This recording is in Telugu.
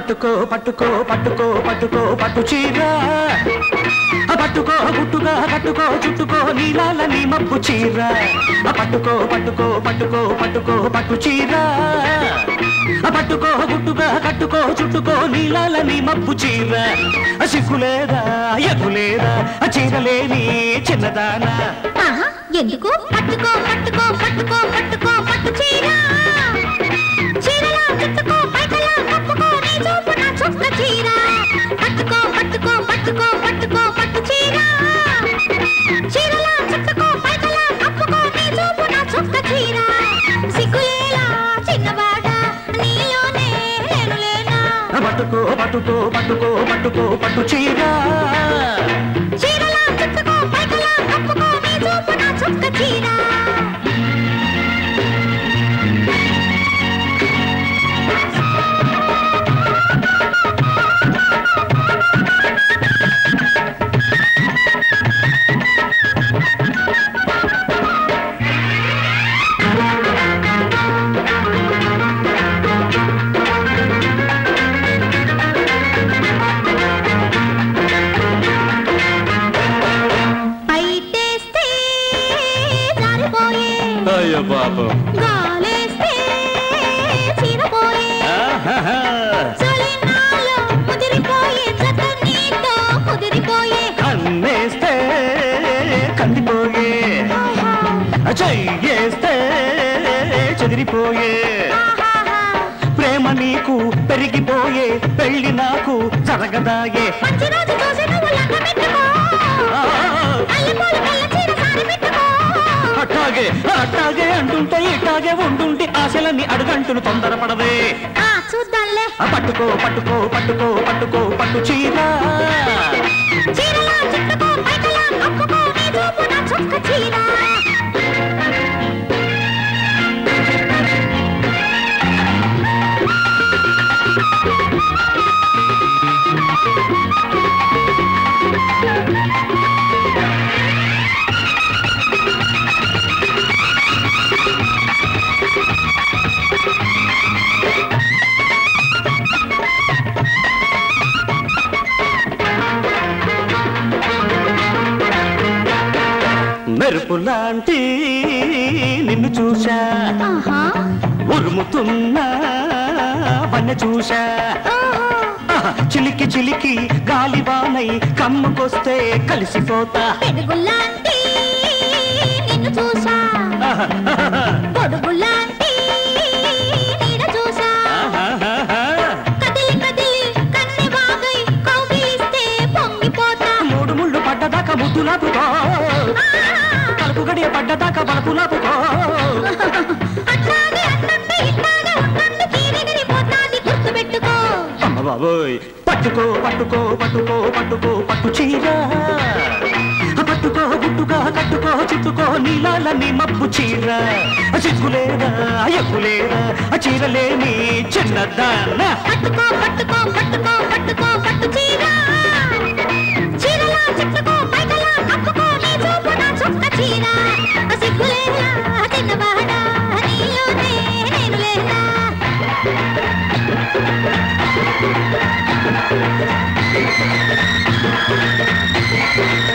పట్టుకో పట్టుకో పట్టుకో పట్టుకో పట్టు చీర ఆ పట్టుకో గుట్టుగా కట్టుకో చుట్టుకో నీలాల నీ మబ్బు చీర ఆ పట్టుకో పట్టుకో పట్టుకో పట్టుకో పట్టు చీర ఆ పట్టుకో గుట్టుగా కట్టుకో చుట్టుకో నీలాల నీ మబ్బు చీర ఆ సిగ్గులేదా ఎగ్గులేదా ఆ చీరలేని చిన్నదానా ఆహా, ఎందుకు పట్టుకో పట్టుకో పట్టుకో పట్టుకో పట్టు చీర చీరలా చుట్టుకో పైకలా కప్పుకో నీ చూపు నా చుక్క చీర పట్టుకో పట్టుకో పట్టుకో పట్టుకో పట్టు చీర చీరలా చుట్టుకో పైకలా కప్పుకో నీ చూపు నా చుక్క చీర సిగ్గులేలా చిన్నవాడా నీలోనే నేను లేనా ఆ పట్టుకో పట్టుకో పట్టుకో పట్టుకో పట్టు చీర చీరలా చుట్టుకో పైకలా కప్పుకో నీ చూపు నా చుక్క చీర పైటేస్తే జారిపోయే అయ్యో పాపం గాలేస్తే చీరపోయే చలినాలో ముదిరిపోయే జత నీతో కుదిరిపోయే కన్నేస్తే కందిపోయే చెయ్యేస్తే చెదిరిపోయే ఆహాహా. ప్రేమ నీకు పెరిగిపోయే పెళ్లి నాకు జరగదాయే మంచి రోజు చూసి నువ్వు లంగ పెట్టుకో ఆ, అల్లిపూల కళ్ళ చీర సారి పెట్టుకో అట్టాగే అట్టాగే అంటుంటే ఇట్టాగే ఉంటుంటే ఆశలన్నీ అడుగంటును తొందరపడవే ఆ చూద్దాంలే ఆ పట్టుకో పట్టుకో పట్టుకో పట్టుకో పట్టు చీర చీరలా చుట్టుకో పైకలా కప్పుకో నీ చూపు నా చుక్క చీర మెరుపు లాంటి నిన్ను చూశా ఆహా ఉరుముతున్నా వన్న చూశా ఓహో ఆహా, చిలికి చిలికి గాలివానై కమ్ముకొస్తే కలిసిపోతా పెరుగులాంటి నిన్ను చూసా ఆహా, ఆహా, పొడుగులాంటి నీడ చూసా ఆహా. కదిలి కదిలి కన్నె వాగై కౌగిలిస్తే పొంగిపోతా మూడు ముళ్ళు పడ్డదాకా ముద్దులాపుకో కలుపు గడియ పడ్డదాకా బలపులాపుకో అట్లాగే అట్లంటే ఇట్లాగే ఉండండి తీరెగిరిపోతాది గుర్తుపెట్టుకో అమ్మ బాబోయ్ పట్టుకో పట్టుకో పట్టుకో పట్టుకో పట్టు చీర ఆ పట్టుకో గుట్టుగా కట్టుకో చుట్టుకో నీలాల నీ మబ్బు చీర ఆ సిగ్గులేదా ఎగ్గులేదా ఆ చీరలేని చిన్నదాన్న పట్టుకో పట్టుకో పట్టుకో పట్టుకో పట్టు చీర చీరలా చుట్టుకో పైకలా కప్పుకో నీ చూపు నా చుక్క చీర ఆ సిగ్గులేలా చిన్నవాడా నీలోనే నేను లేనా ఆ